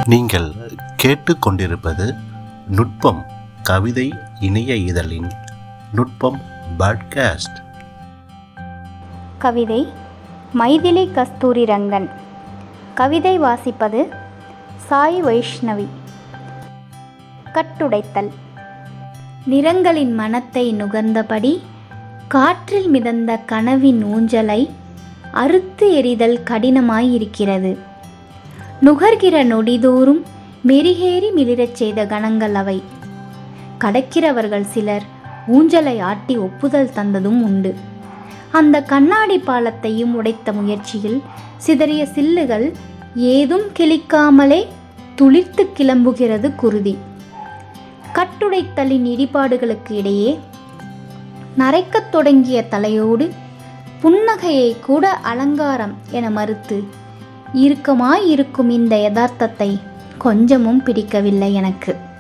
நீங்கள் கேட்டுக்கொண்டிருப்பது நுட்பம் கவிதை இணைய இதழின் நுட்பம் பாட்காஸ்ட் கவிதை மைதிலி கஸ்தூரி ரங்கன் கவிதை வாசிப்பது சாய் வைஷ்ணவி கட்டுடைத்தல் நிறங்களின் மனத்தை நுகர்ந்தபடி காற்றில் மிதந்த கனவின் ஊஞ்சலை அறுத்து எறிதல் கடினமாயிருக்கிறது நுகர்கிற நொடிதோறும் மெருகேறி மிளிரச் செய்த கணங்கள் அவை கடக்கிறவர்கள் சிலர் ஊஞ்சலை ஆட்டி ஒப்புதல் தந்ததும் உண்டு அந்த கண்ணாடி பாலத்தையும் உடைத்த முயற்சியில் சிதறிய சில்லுகள் ஏதும் கிழிக்காமலே துளிர்த்து கிளம்புகிறது குருதி கட்டுடைத்தலின் இடிபாடுகளுக்கு இடையே நரைக்கத் தொடங்கிய தலையோடு புன்னகையை கூட அலங்காரம் என மறுத்து இறுக்கமாயிருக்கும் இந்த யதார்த்தத்தை கொஞ்சமும் பிடிக்கவில்லை எனக்கு